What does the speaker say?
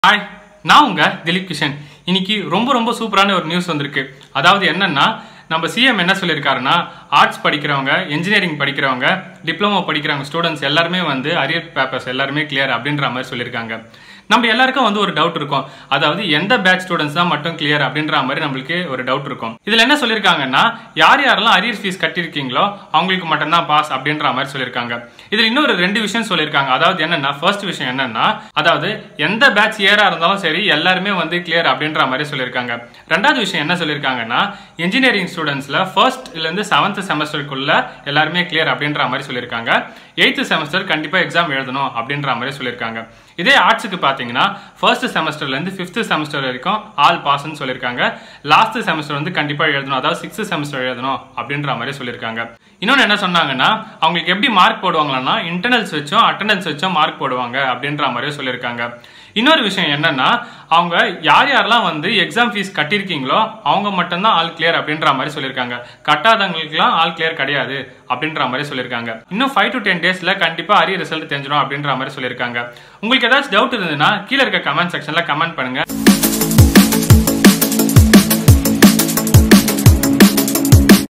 hi நான் உங்க திலீப் கிஷன் இன்னைக்கு ரொம்ப ரொம்ப சூப்பரான ஒரு நியூஸ் வந்திருக்கு அதாவது என்னன்னா நம்ம சிஎம் என்ன சொல்லியிருக்காருன்னா ஆர்ட்ஸ் படிக்கிறவங்க இன்ஜினியரிங் படிக்கிறவங்க டிப்ளமோ படிக்கிறவங்க ஸ்டூடெண்ட்ஸ் எல்லாருமே வந்து அரியர் பேப்பர்ஸ் எல்லாருமே கிளியர் அப்படின்ற மாதிரி சொல்லியிருக்காங்க நம்ம எல்லாருக்கும் வந்து ஒரு டவுட் இருக்கும் அதாவது எந்த பேட்ச் ஸ்டூடெண்ட்ஸ் தான் மட்டும் கிளியர் அப்படின்ற மாதிரி நம்மளுக்கு ஒரு டவுட் இருக்கும் இதுல என்ன சொல்லியிருக்காங்கன்னா யார் யாரெல்லாம் அரியர் ஃபீஸ் கட்டியிருக்கீங்களோ அவங்களுக்கு மட்டும்தான் பாஸ் அப்படின்ற மாதிரி சொல்லியிருக்காங்க இதுல இன்னொரு ரெண்டு விஷயம் சொல்லியிருக்காங்க அதாவது என்னன்னா ஃபர்ஸ்ட் விஷயம் என்னன்னா அதாவது எந்த பேட்ச் இயரா இருந்தாலும் சரி எல்லாருமே வந்து கிளியர் அப்படின்ற மாதிரி சொல்லியிருக்காங்க ரெண்டாவது விஷயம் என்ன சொல்லியிருக்காங்கன்னா இன்ஜினியரிங் ஸ்டூடெண்ட்ஸ்ல ஃபர்ஸ்ட்ல இருந்து செவன்த் செமஸ்டருக்குள்ள எல்லாருமே கிளியர் அப்படின்ற மாதிரி சொல்லியிருக்காங்க எயித்து செமஸ்டர் கண்டிப்பா எக்ஸாம் எழுதணும் அப்படின்ற மாதிரி சொல்லியிருக்காங்க இதே ஆர்ட்ஸுக்கு பார்த்தீங்கன்னா ஃபர்ஸ்ட் செமஸ்டர்ல இருந்து ஃபிஃப்த் செமஸ்டர் வரைக்கும் ஆல் பாஸ்ன்னு சொல்லியிருக்காங்க லாஸ்ட் செமஸ்டர் வந்து கண்டிப்பா எழுதணும் அதாவது சிக்ஸ்த் செமஸ்டர் எழுதணும் அப்படின்ற மாதிரி சொல்லியிருக்காங்க இன்னொன்று என்ன சொன்னாங்கன்னா அவங்களுக்கு எப்படி மார்க் போடுவாங்களான்னா இன்டர்னல்ஸ் வச்சும் அட்டண்டன்ஸ் வச்சும் மார்க் போடுவாங்க அப்படின்ற மாதிரி சொல்லியிருக்காங்க இன்னொரு விஷயம் என்னன்னா அவங்க யார் யாரெல்லாம் வந்து எக்ஸாம் ஃபீஸ் கட்டியிருக்கீங்களோ அவங்க மட்டும்தான் ஆல் கிளியர் அப்படின்ற மாதிரி சொல்லியிருக்காங்க கட்டாதவங்களுக்குலாம் ஆல் கிளியர் கிடையாது அப்படின்ற மாதிரி சொல்லியிருக்காங்க இன்னும் ஃபைவ் டு டென் டேஸ்ல கண்டிப்பா அரிய ரிசல்ட் தெரிஞ்சிடும் அப்படின்ற மாதிரி சொல்லியிருக்காங்க உங்களுக்கு ஏதாச்சும் டவுட் இருந்ததுன்னா கீழே இருக்க கமெண்ட் செக்ஷன்ல கமெண்ட் பண்ணுங்க